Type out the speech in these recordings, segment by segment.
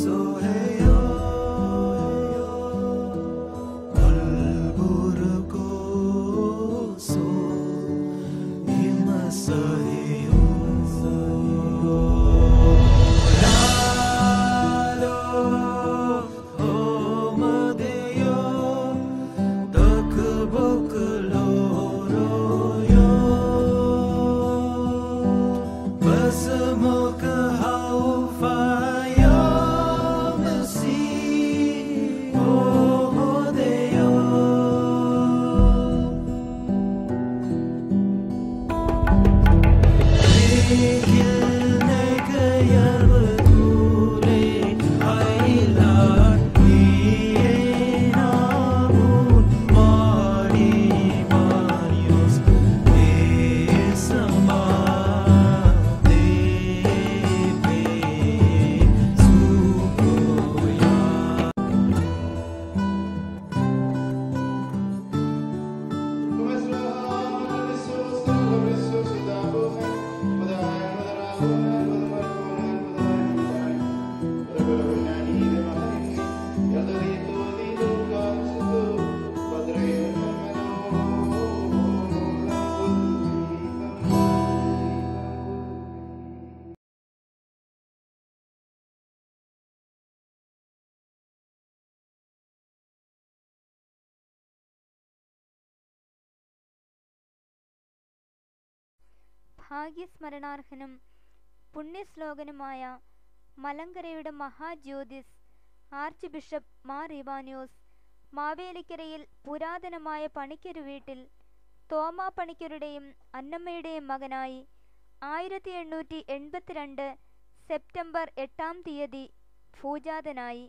ഭാഗ്യസ്മരണാർഹനും പുണ്യശ്ലോകനുമായ മലങ്കരയുടെ മഹാജ്യോതിസ് ആർച്ച് ബിഷപ്പ് മാർ ഇവാനിയോസ് മാവേലിക്കരയിൽ പുരാതനമായ പണിക്കരു വീട്ടിൽ തോമാ പണിക്കരുടെയും അന്നമ്മയുടെയും മകനായി ആയിരത്തി എണ്ണൂറ്റി എൺപത്തിരണ്ട് സെപ്റ്റംബർ എട്ടാം തീയതി ഭൂജാതനായി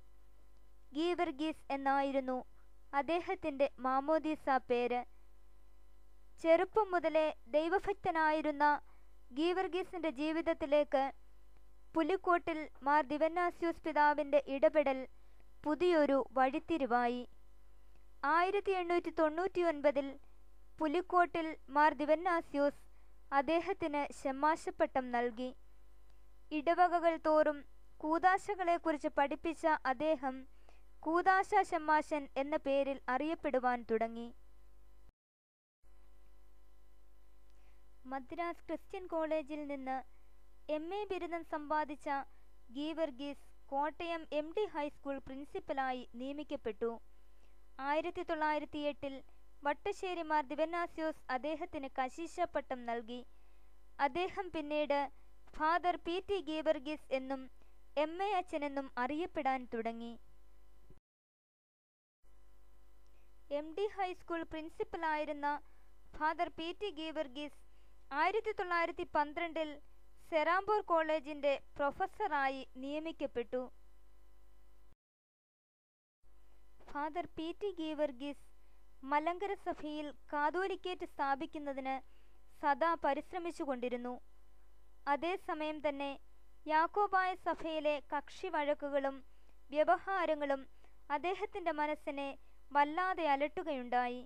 ഗീവർഗീസ് എന്നായിരുന്നു അദ്ദേഹത്തിൻ്റെ മാമോദീസ പേര് ചെറുപ്പം മുതലേ ദൈവഭക്തനായിരുന്ന ഗീവർഗീസിന്റെ ജീവിതത്തിലേക്ക് പുലിക്കോട്ടിൽ മാർ ദിവന്നാസ്യൂസ് പിതാവിന്റെ ഇടപെടൽ പുതിയൊരു വഴിത്തിരിവായി ആയിരത്തി എണ്ണൂറ്റി തൊണ്ണൂറ്റി ഒൻപതിൽ പുലിക്കോട്ടിൽ മാർ ദിവന്നാസ്യൂസ് അദ്ദേഹത്തിന് ഷമ്മാശപ്പട്ടം നൽകി ഇടവകകൾ തോറും കൂതാശകളെക്കുറിച്ച് പഠിപ്പിച്ച അദ്ദേഹം കൂതാശ ഷമ്മാശൻ എന്ന പേരിൽ അറിയപ്പെടുവാൻ തുടങ്ങി മദ്രാസ് ക്രിസ്ത്യൻ കോളേജിൽ നിന്ന് എം എ ബിരുദം സമ്പാദിച്ച Geevarghese Kottayam M D high school പ്രിൻസിപ്പലായി നിയമിക്കപ്പെട്ടു ആയിരത്തി തൊള്ളായിരത്തി എട്ടിൽ വട്ടശ്ശേരി മാർ ദിവനാസ്യോസ് അദ്ദേഹത്തിന് കശീശ പട്ടം നൽകി അദ്ദേഹം പിന്നീട് ഫാദർ പി ടി ഗീവർഗീസ് എന്നും എം എ അച്ഛനെന്നും അറിയപ്പെടാൻ തുടങ്ങി എം ഡി ഹൈസ്കൂൾ പ്രിൻസിപ്പലായിരുന്ന ഫാദർ പി ടി ഗീവർഗീസ് ആയിരത്തി തൊള്ളായിരത്തി പന്ത്രണ്ടിൽ സെറാംപൂർ കോളേജിന്റെ പ്രൊഫസറായി നിയമിക്കപ്പെട്ടു father P T Geevarghese Malankara സഭയിൽ കാതോലിക്കേറ്റ് സ്ഥാപിക്കുന്നതിന് സദാ പരിശ്രമിച്ചുകൊണ്ടിരുന്നു അതേസമയം തന്നെ യാക്കോബായ സഭയിലെ കക്ഷി വഴക്കുകളും വ്യവഹാരങ്ങളും അദ്ദേഹത്തിന്റെ മനസ്സിനെ വല്ലാതെ അലട്ടുകയുണ്ടായി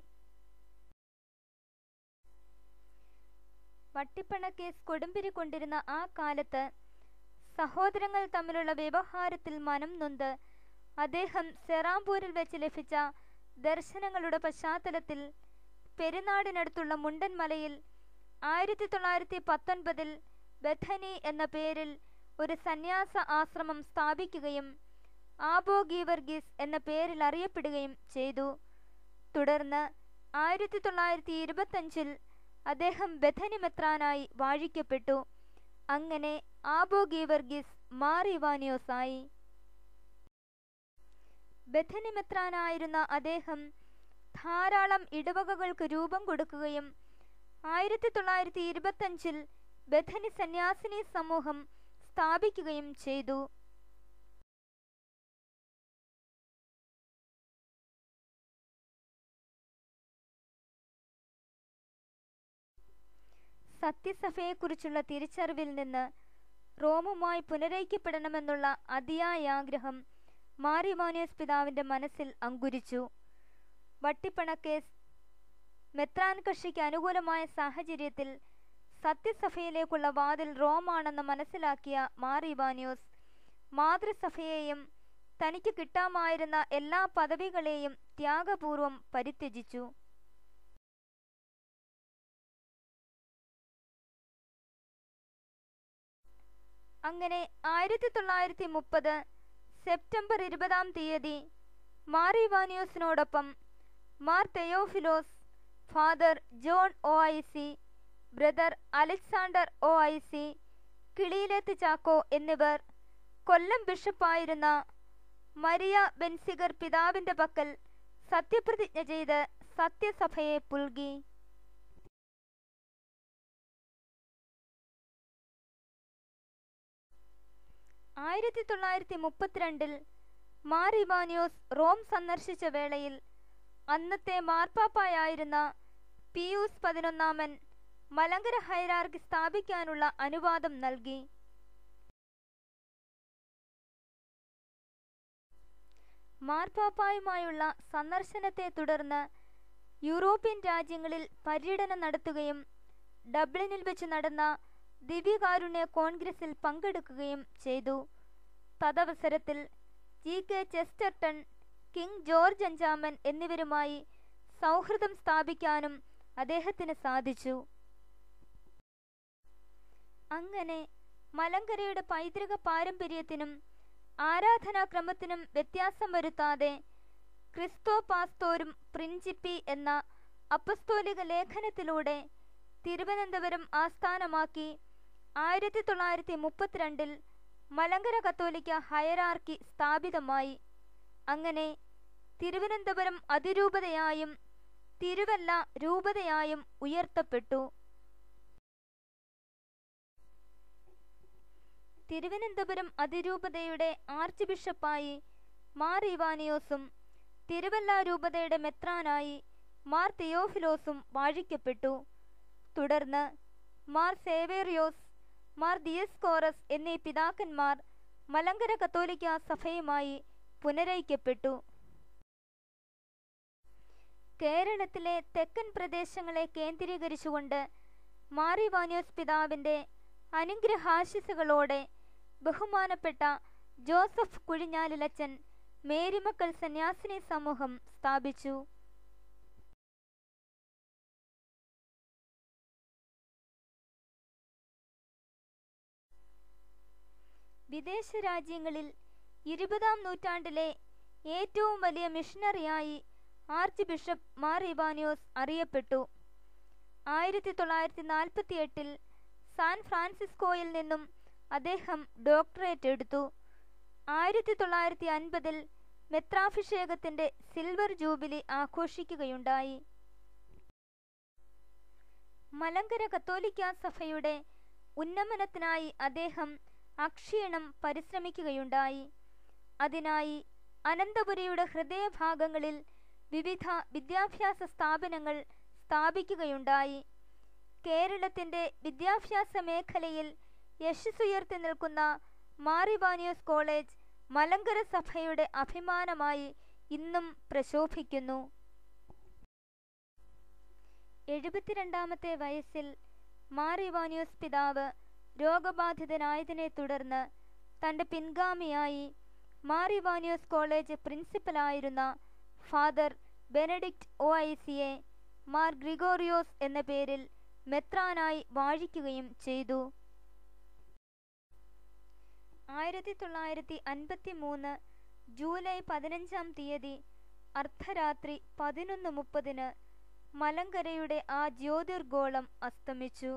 വട്ടിപ്പണ കേസ് കൊടുമ്പിരി കൊണ്ടിരുന്ന ആ കാലത്ത് സഹോദരങ്ങൾ തമ്മിലുള്ള വ്യവഹാരത്തിൽ മനം നൊന്ത് അദ്ദേഹം സെറാംപൂരിൽ വെച്ച് ലഭിച്ച ദർശനങ്ങളുടെ പശ്ചാത്തലത്തിൽ പെരുന്നാടിനടുത്തുള്ള മുണ്ടൻ മലയിൽ ആയിരത്തി തൊള്ളായിരത്തി പത്തൊൻപതിൽ ബഥനി എന്ന പേരിൽ ഒരു സന്യാസ ആശ്രമം സ്ഥാപിക്കുകയും ആബോ ഗീവർഗീസ് എന്ന പേരിൽ അറിയപ്പെടുകയും ചെയ്തു തുടർന്ന് ആയിരത്തി തൊള്ളായിരത്തി ഇരുപത്തഞ്ചിൽ അദ്ദേഹം ബഥനി മെത്രാനായി വാഴിക്കപ്പെട്ടു അങ്ങനെ ആബോ ഗീവർഗീസ് മാർ ഇവാനിയോസായി ബഥനി മെത്രാനായിരുന്ന അദ്ദേഹം ധാരാളം ഇടവകകൾക്ക് രൂപം കൊടുക്കുകയും ആയിരത്തി തൊള്ളായിരത്തി ഇരുപത്തഞ്ചിൽ ബഥനി സന്യാസിനി സമൂഹം സ്ഥാപിക്കുകയും ചെയ്തു സത്യസഭയെക്കുറിച്ചുള്ള തിരിച്ചറിവിൽ നിന്ന് റോമുമായി പുനരൈക്യപ്പെടണമെന്നുള്ള അതിയായ ആഗ്രഹം മാറിമാനിയസ് പിതാവിന്റെ മനസ്സിൽ അങ്കുരിച്ചു വട്ടിപ്പണക്കേസ് മെത്രാൻ കക്ഷിക്ക് അനുകൂലമായ സാഹചര്യത്തിൽ സത്യസഭയിലേക്കുള്ള വാതിൽ റോമാണെന്ന് മനസ്സിലാക്കിയ മാർ ഇവാനിയോസ് മാതൃസഭയെയും തനിക്ക് കിട്ടാമായിരുന്ന എല്ലാ പദവികളെയും ത്യാഗപൂർവം പരിത്യജിച്ചു അങ്ങനെ ആയിരത്തി തൊള്ളായിരത്തി മുപ്പത് സെപ്റ്റംബർ ഇരുപതാം തീയതി മാറിവാനിയോസിനോടൊപ്പം Mar Theophilos father John O I C brother Alexander O I C കിളിയിലേത്ത് ചാക്കോ എന്നിവർ കൊല്ലം ബിഷപ്പായിരുന്ന മരിയ ബെൻസിഗർ പിതാവിന്റെ പക്കൽ സത്യപ്രതിജ്ഞ ചെയ്ത് സത്യസഭയെ പുൽകി ആയിരത്തി തൊള്ളായിരത്തി മുപ്പത്തിരണ്ടിൽ മാർ ഇവാനിയോസ് റോം സന്ദർശിച്ച വേളയിൽ അന്നത്തെ മാർപ്പാപ്പായായിരുന്ന പിയൂസ് പതിനൊന്നാമൻ മലങ്കര ഹൈറാർക്കി സ്ഥാപിക്കാനുള്ള അനുവാദം നൽകി മാർപ്പാപ്പായുമായുള്ള സന്ദർശനത്തെ തുടർന്ന് യൂറോപ്യൻ രാജ്യങ്ങളിൽ പര്യടനം നടത്തുകയും ഡബ്ലിനിൽ വെച്ച് നടന്ന ദിവ്യകാരുണ്യ കോൺഗ്രസിൽ പങ്കെടുക്കുകയും ചെയ്തു തദവസരത്തിൽ G K Chesterton King George അഞ്ചാമൻ എന്നിവരുമായി സൗഹൃദം സ്ഥാപിക്കാനും അദ്ദേഹത്തിന് സാധിച്ചു അങ്ങനെ മലങ്കരയുടെ പൈതൃക പാരമ്പര്യത്തിനും ആരാധനാക്രമത്തിനും വ്യത്യാസം വരുത്താതെ ക്രിസ്തോ പാസ്തോരും പ്രിൻസിപ്പി എന്ന അപ്പസ്തോലിക ലേഖനത്തിലൂടെ തിരുവനന്തപുരം ആസ്ഥാനമാക്കി ആയിരത്തി തൊള്ളായിരത്തി മുപ്പത്തിരണ്ടിൽ മലങ്കര കത്തോലിക്ക ഹയറാർക്കി സ്ഥാപിതമായി അങ്ങനെ തിരുവനന്തപുരം അതിരൂപതയായും തിരുവല്ല രൂപതയായും ഉയർത്തപ്പെട്ടു തിരുവനന്തപുരം അതിരൂപതയുടെ ആർച്ച് ബിഷപ്പായി മാർ ഇവാനിയോസും തിരുവല്ല രൂപതയുടെ മെത്രാനായി മാർ തിയോഫിലോസും വാഴിക്കപ്പെട്ടു തുടർന്ന് മാർ സേവേറിയോസ് മാർ ദിയസ്കോറസ് എന്നീ പിതാക്കന്മാർ മലങ്കര കത്തോലിക്ക സഭയുമായി പുനരയിക്കപ്പെട്ടു കേരളത്തിലെ തെക്കൻ പ്രദേശങ്ങളെ കേന്ദ്രീകരിച്ചുകൊണ്ട് മാറിവാനിയോസ് പിതാവിന്റെ അനുഗ്രഹാശിസുകളോടെ ബഹുമാനപ്പെട്ട ജോസഫ് കുഴിഞ്ഞാലിലച്ചൻ മേരിമക്കൾ സന്യാസിനി സമൂഹം സ്ഥാപിച്ചു വിദേശ രാജ്യങ്ങളിൽ ഇരുപതാം നൂറ്റാണ്ടിലെ ഏറ്റവും വലിയ മിഷണറിയായി ആർച്ച് ബിഷപ്പ് മാർ ഇവാനിയോസ് അറിയപ്പെട്ടു ആയിരത്തി തൊള്ളായിരത്തി നാൽപ്പത്തി എട്ടിൽ സാൻ ഫ്രാൻസിസ്കോയിൽ നിന്നും അദ്ദേഹം ഡോക്ടറേറ്റ് എടുത്തു ആയിരത്തി തൊള്ളായിരത്തി അൻപതിൽ മെത്രാഭിഷേകത്തിന്റെ സിൽവർ ജൂബിലി ആഘോഷിക്കുകയുണ്ടായി മലങ്കര കത്തോലിക്ക സഭയുടെ ഉന്നമനത്തിനായി അദ്ദേഹം അക്ഷീണം പരിശ്രമിക്കുകയുണ്ടായി അതിനായി അനന്തപുരിയുടെ ഹൃദയഭാഗങ്ങളിൽ വിവിധ വിദ്യാഭ്യാസ സ്ഥാപനങ്ങൾ സ്ഥാപിക്കുകയുണ്ടായി കേരളത്തിന്റെ വിദ്യാഭ്യാസ മേഖലയിൽ യശസ്സുയർത്തി നിൽക്കുന്ന മാറിവാനിയോസ് കോളേജ് മലങ്കര സഭയുടെ അഭിമാനമായി ഇന്നും പ്രശോഭിക്കുന്നു എഴുപത്തിരണ്ടാമത്തെ വയസ്സിൽ മാറിവാനിയോസ് പിതാവ് രോഗബാധിതനായതിനെ തുടർന്ന് തന്റെ പിൻഗാമിയായി മാറിവാനിയോസ് കോളേജ് പ്രിൻസിപ്പലായിരുന്ന ഫാദർ ബെനഡിക്റ്റ് ഒ ഐ സിയെ മാർ ഗ്രിഗോറിയോസ് എന്ന പേരിൽ മെത്രാനായി വാഴിക്കുകയും ചെയ്തു ആയിരത്തി തൊള്ളായിരത്തി അൻപത്തി മൂന്ന് ജൂലൈ പതിനഞ്ചാം തീയതി അർദ്ധരാത്രി പതിനൊന്ന് മുപ്പതിന് മലങ്കരയുടെ ആ ജ്യോതിർഗോളം അസ്തമിച്ചു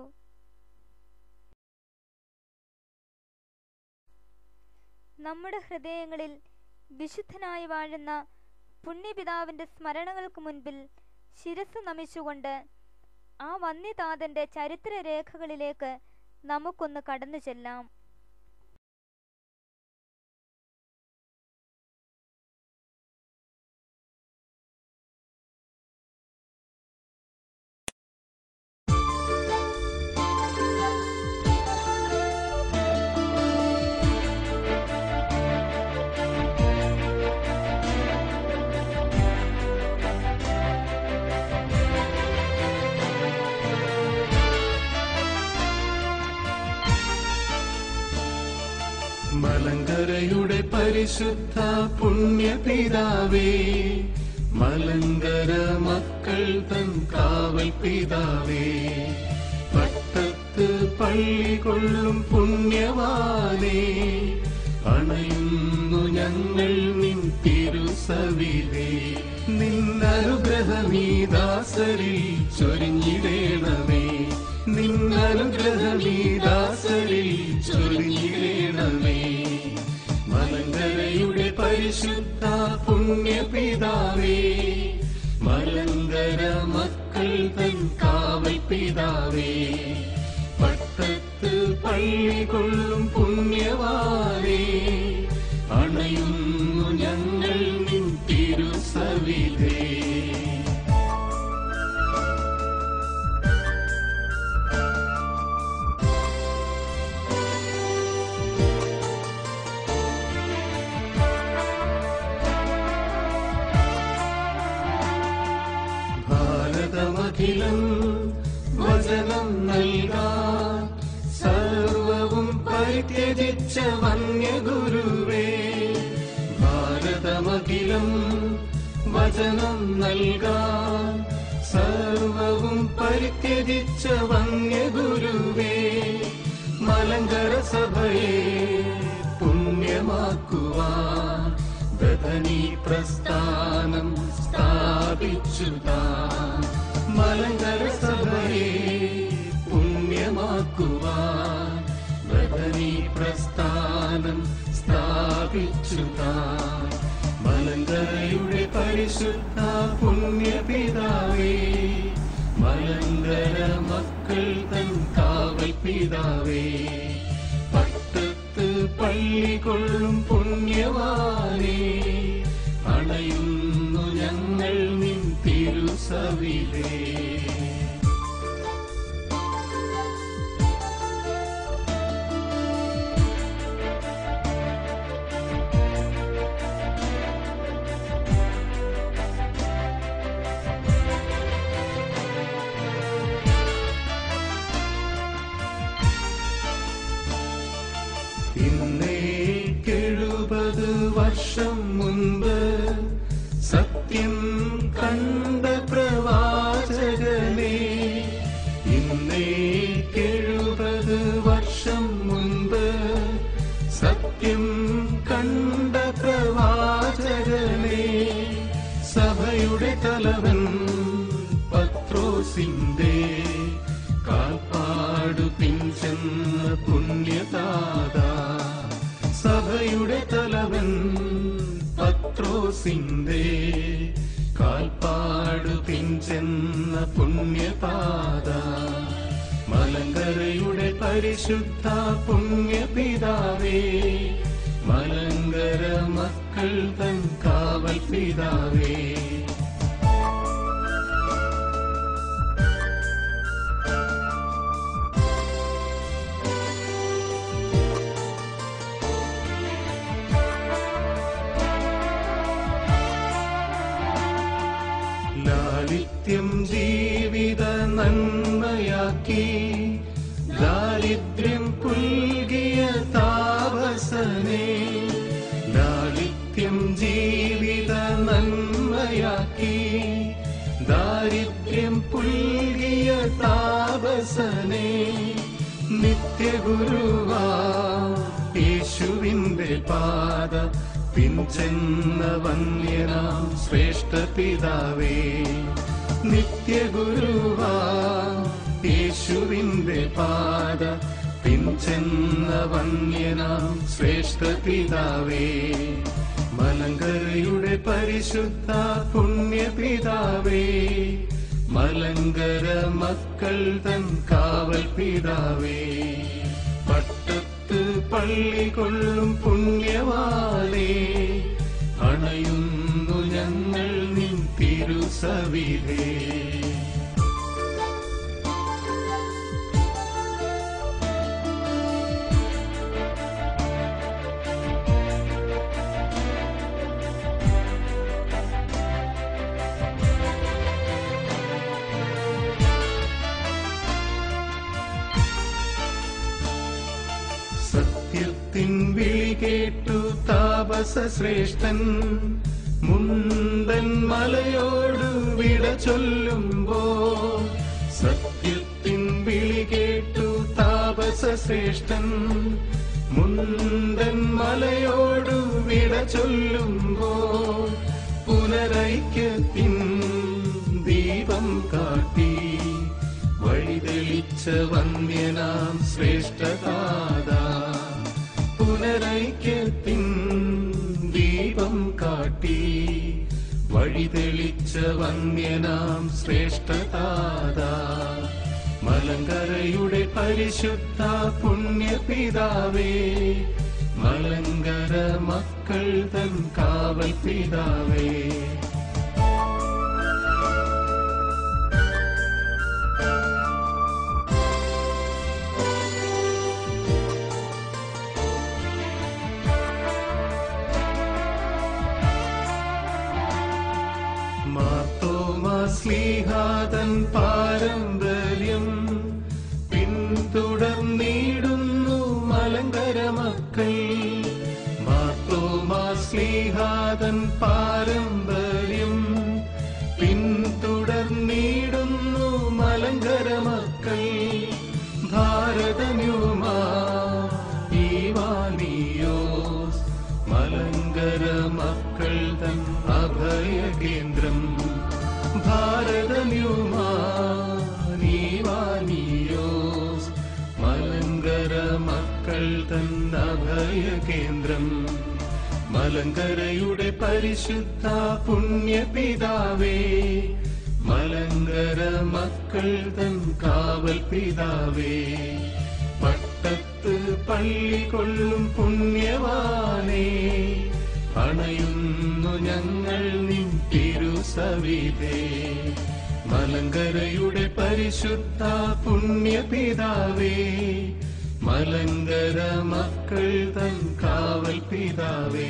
നമ്മുടെ ഹൃദയങ്ങളിൽ വിശുദ്ധനായി വാഴുന്ന പുണ്യപിതാവിന്റെ സ്മരണകൾക്ക് മുൻപിൽ ശിരസ് നമിച്ചുകൊണ്ട് ആ വന്യതാതന്റെ ചരിത്രരേഖകളിലേക്ക് നമുക്കൊന്ന് കടന്നു ചെല്ലാം മലങ്കരയുടെ പരിശുദ്ധ പുണ്യപിതാവേ മലങ്കര മക്കൾ തൻ കാവൽ പിതാവേ പട്ടത്ത് പള്ളി കൊള്ളും പുണ്യവാനേ അണയുന്നു ഞങ്ങൾ നിൻ തിരുസവിധേ നിന്നനുഗ്രഹമീദാസരിൽ ചൊരിഞ്ഞിടേണമേ നിന്നനുഗ്രഹമീദാസരിൽ ചൊരിഞ്ഞിടേണമേ മലങ്കരയുടെ പരിശുദ്ധ പുണ്യപിതാവേ മലങ്കര മക്കൾ തൻ കാവൽ പിതാവേ പട്ടത്ത് പള്ളി കൊള്ളും പുണ്യവാനേ അണയുന്നു ഞങ്ങൾ നിൻ തിരുസവിധേ ഭാരതമഖിലം വചനം നൽകാൻ സർവവും പരിത്യജിച്ച വന്യഗുരുവേ ഭാരതമഖിലം വചനം നൽകാൻ സർവവും പരിത്യജിച്ച വന്യഗുരുവേ മലങ്കര സഭയെ പുണ്യമാക്കുവാൻ ബദനി പ്രസ്ഥാനം സ്ഥാപിച്ചു താൻ മലങ്കര സഭയെ പുണ്യമാക്കുവാൻ ബദനി പ്രസ്ഥാനം സ്ഥാപിച്ചു താൻ മലങ്കരയുടെ പരിശുദ്ധ പുണ്യപിതാവേ മലങ്കര മക്കൾ തൻ കാവൽ പിതാവേ പട്ടത്ത് പള്ളി കൊള്ളും പുണ്യവാനേ അണയുന്നു ഞങ്ങൾ നിൻ തിരുസവിധേ ഇന്നേക്കെഴുപത് വർഷം മുൻപ് സത്യം കണ്ട പ്രവാചകനെ ഇന്നേക്കെഴുപത് വർഷം മുൻപ് സത്യം കണ്ട പ്രവാചകനെ സഭയുടെ തലവൻ പത്രോസിന്റെ കാൽപ്പാടു പിൻചെന്ന പുണ്യതാത സഭയുടെ തലവൻ പത്രോസിന്റെ കാൽപ്പാടു പിൻചെന്ന പുണ്യപാത മലങ്കരയുടെ പരിശുദ്ധ പുണ്യപിതാവേ മലങ്കര മക്കൾ തൻ കാവൽ പിതാവേ ലാളിത്യം ജീവിത നന്മയാക്കി ദാരിദ്ര്യം പുൽകിയ താപസനെ ലാളിത്യം ജീവിത നന്മയാക്കി ദാരിദ്ര്യം പുൽകിയ താപസനെ നിത്യഗുരുവാ യേശുവിന്റെ പാത പിൻചെന്ന വന്യനാം ശ്രേഷ്ഠ പിതാവേ നിത്യഗുരുവാ യേശുവിന്റെ പാത പിൻചെന്ന വന്യനാം ശ്രേഷ്ഠ പിതാവേ മലങ്കരയുടെ പരിശുദ്ധ പുണ്യപിതാവേ മലങ്കര മക്കൾ തൻ കാവൽ പിതാവേ പട്ടത്ത് പള്ളി കൊള്ളും പുണ്യവാനേ അണയുന്നു ഞങ്ങൾ നിൻ തിരുസവിധേ സത്യത്തിൻ വിളി കേട്ടു താപസ ശ്രേഷ്ഠൻ മുണ്ടൻ മലയോട് വിട ചൊല്ലുമ്പോ സത്യത്തിൻ വിളി കേട്ടു താപസ ശ്രേഷ്ഠൻ മുണ്ടൻ മലയോട് വിട ചൊല്ലുമ്പോ പുനരൈക്യത്തിൻ ദീപം കാട്ടി വഴിതെളിച്ച വന്യനാം ശ്രേഷ്ഠതാദാ പുനരൈക്യത്തിൻ ദീപം കാട്ടി വഴിതെളിച്ച വന്യനാം ശ്രേഷ്ഠതാദാ മലങ്കരയുടെ പരിശുദ്ധ പുണ്യപിതാവേ മലങ്കര മക്കൾ തൻ കാവൽ പിതാവേ മാർത്തോമാസ്ലീഹാതൻ പാരമ്പര്യം പിന്തുടർന്നിടുന്നു മലങ്കര മക്കൾ മാർത്തോമാസ്ലീഹാതൻ പാരമ്പര്യം പിന്തുടർന്നിടുന്നു മലങ്കര മക്കൾ ഭാരതന്യൂമാ ഈവാനിയോസ് മലങ്കര മക്കൾ തൻ അഭയകേന്ദ്രം ഭാരതന്യൂമാനീവാനിയോസ് മലങ്കര മക്കൾ തൻ അഭയകേന്ദ്രം മലങ്കരയുടെ പരിശുദ്ധ പുണ്യപിതാവേ മലങ്കര മക്കൾ തൻ കാവൽ പിതാവേ പട്ടത്ത് പള്ളി കൊള്ളും പുണ്യവാനേ അണയുന്നു ഞങ്ങൾ നിൻ തിരുസവിധേ മലങ്കരയുടെ പരിശുദ്ധ പുണ്യപിതാവേ മലങ്കര മക്കൾ തൻ കാവൽ പിതാവേ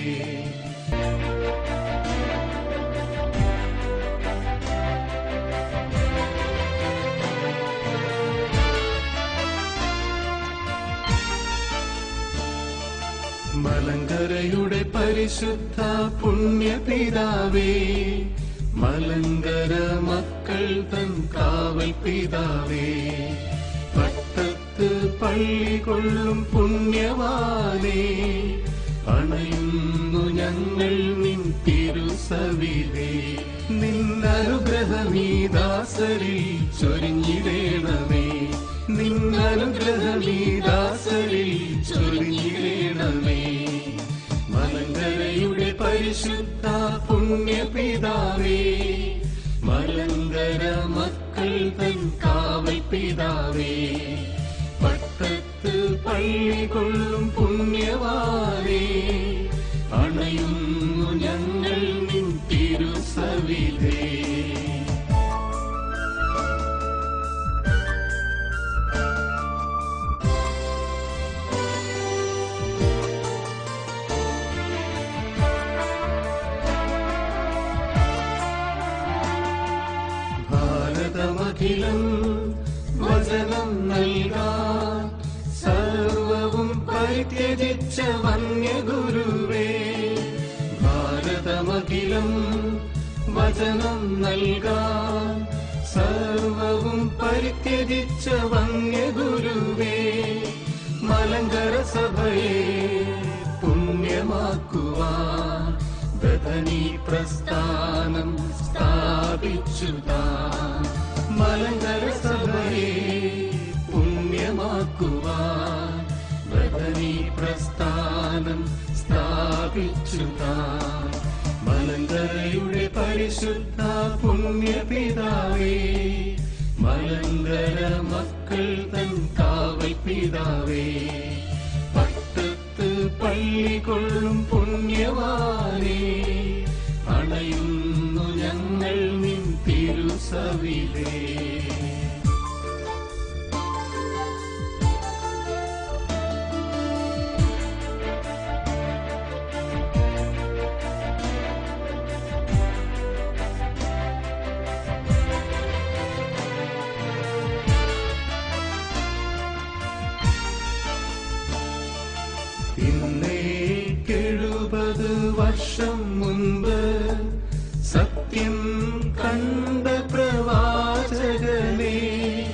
മലങ്കരയുടെ പരിശുദ്ധ പുണ്യപിതാവേ മലങ്കര മക്കൾ തൻ കാവൽ പിതാവേ പട്ടത്ത് പള്ളി കൊള്ളും പുണ്യവാനേ അണയുന്നു ഞങ്ങൾ നിൻ തിരുസവിധേ നിന്നനുഗ്രഹമീ ദാസരിൽ ചൊരിഞ്ഞിടേണമേ നിന്നനുഗ്രഹമീ ദാസരിൽ ചൊരിഞ്ഞിടേണമേ മലങ്കരയുടെ പരിശുദ്ധ പുണ്യപിതാവേ മലങ്കര മക്കൾ തൻ കാവൽ പിതാവേ പട്ടത്ത് പള്ളി കൊള്ളും പുണ്യവാനേ അണയുന്നു ഞങ്ങൾ നിൻ തിരുസവിധേ ഭാരതമഖിലം വചനം നൽകാൻ സർവവും പരിത്യജിച്ച വന്യഗുരുവേ ഭാരതമഖിലം വചനം നൽകാൻ സർവവും പരിത്യജിച്ച വന്യഗുരുവേ മലങ്കര സഭയെ പുണ്യമാക്കുവാൻ ബദനി പ്രസ്ഥാനം സ്ഥാപിച്ചു താൻ മലങ്കര സഭയെ പുണ്യമാക്കുവാൻ ബദനി പ്രസ്ഥാനം സ്ഥാപിച്ചു താൻ മലങ്കരയുടെ പരിശുദ്ധ പുണ്യപിതാവേ മലങ്കര മക്കൾ തൻ കാവൽ പിതാവേ പട്ടത്ത് പള്ളി കൊള്ളും പുണ്യവാനേ അണയുന്നു ഞങ്ങൾ നിൻ തിരുസവിധേ ഇന്നേക്കെഴുപത് വർഷം മുൻപ് സത്യം കണ്ട പ്രവാചകനെ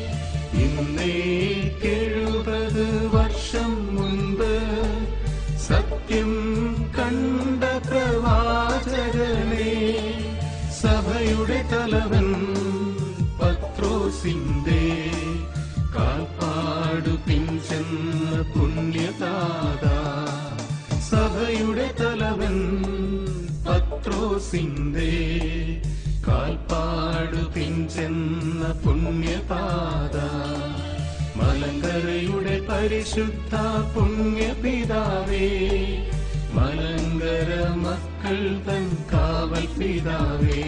ഇന്നേക്കെഴുപത് വർഷം മുൻപ് സത്യം കണ്ട പ്രവാചകനെ സഭയുടെ തലവൻ പത്രോസിന്റെ കാൽപ്പാടു പിൻചെന്ന പുണ്യദാത സഭയുടെ തലവൻ പത്രോസിന്റെ കാൽപ്പാടു പിൻചെന്ന പുണ്യപാത മലങ്കരയുടെ പരിശുദ്ധ പുണ്യപിതാവേ മലങ്കര മക്കൾ തൻ കാവൽ പിതാവേ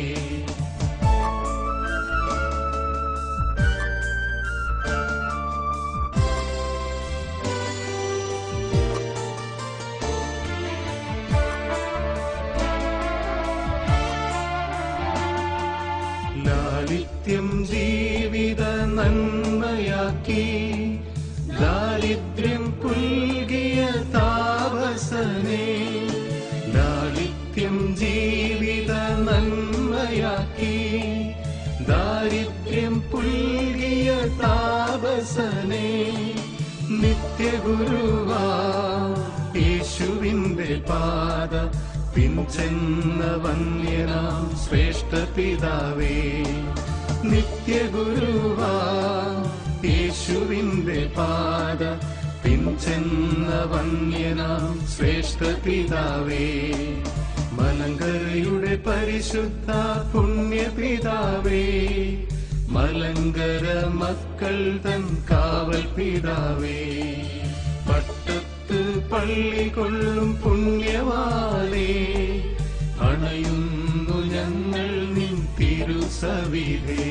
ലാലിത്യം ജീവിത നന്മയാക്കി ദാരിദ്ര്യം പുൽകിയ താപസനെ ലാലിത്യം ജീവിത നന്മയാക്കി ദാരിദ്ര്യം പുൽകിയ താപസനെ നിത്യഗുരുവാ യേശുവിന്റെ പാത പിൻചെന്ന വന്യനാം ശ്രേഷ്ഠ പിതാവേ നിത്യഗുരുവാ യേശുവിന്റെ പാത പിൻചെന്ന വന്യനാം ശ്രേഷ്ഠ പിതാവേ മലങ്കരയുടെ പരിശുദ്ധ പുണ്യപിതാവേ മലങ്കര മക്കൾ തൻ കാവൽ പിതാവേ പട്ടത്ത് പള്ളി കൊള്ളും പുണ്യവാനേ അണയുന്നു ഞങ്ങൾ നിൻ തിരുസവിധേ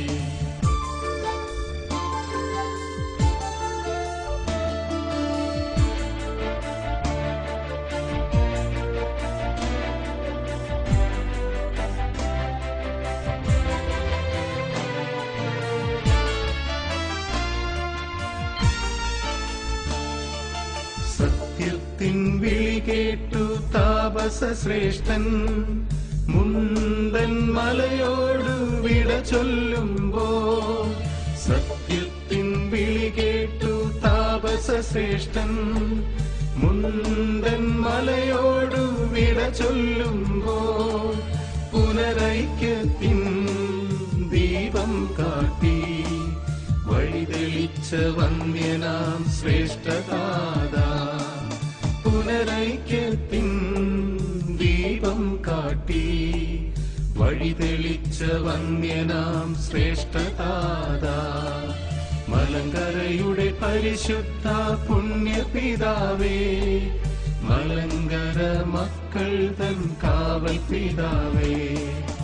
സത്യത്തിൻ വിളി കേട്ടു താപസ ശ്രേഷ്ഠൻ മുണ്ടൻ മലയോട് വിട ചൊല്ലുമ്പോ സത്യത്തിൻ വിളി കേട്ടു താപസ ശ്രേഷ്ഠൻ മുണ്ടൻ മലയോട് വിട ചൊല്ലുമ്പോ പുനരൈക്യത്തിൻ ദീപം കാട്ടി വഴിതെളിച്ച വന്യനാം ശ്രേഷ്ഠതാത പുനരൈക്യത്തിൻ ദീപം കാട്ടി വഴിതെളിച്ച വന്യനാം ശ്രേഷ്ഠതാത മലങ്കരയുടെ പരിശുദ്ധ പുണ്യപിതാവേ മലങ്കര മക്കൾ തൻ കാവൽ പിതാവേ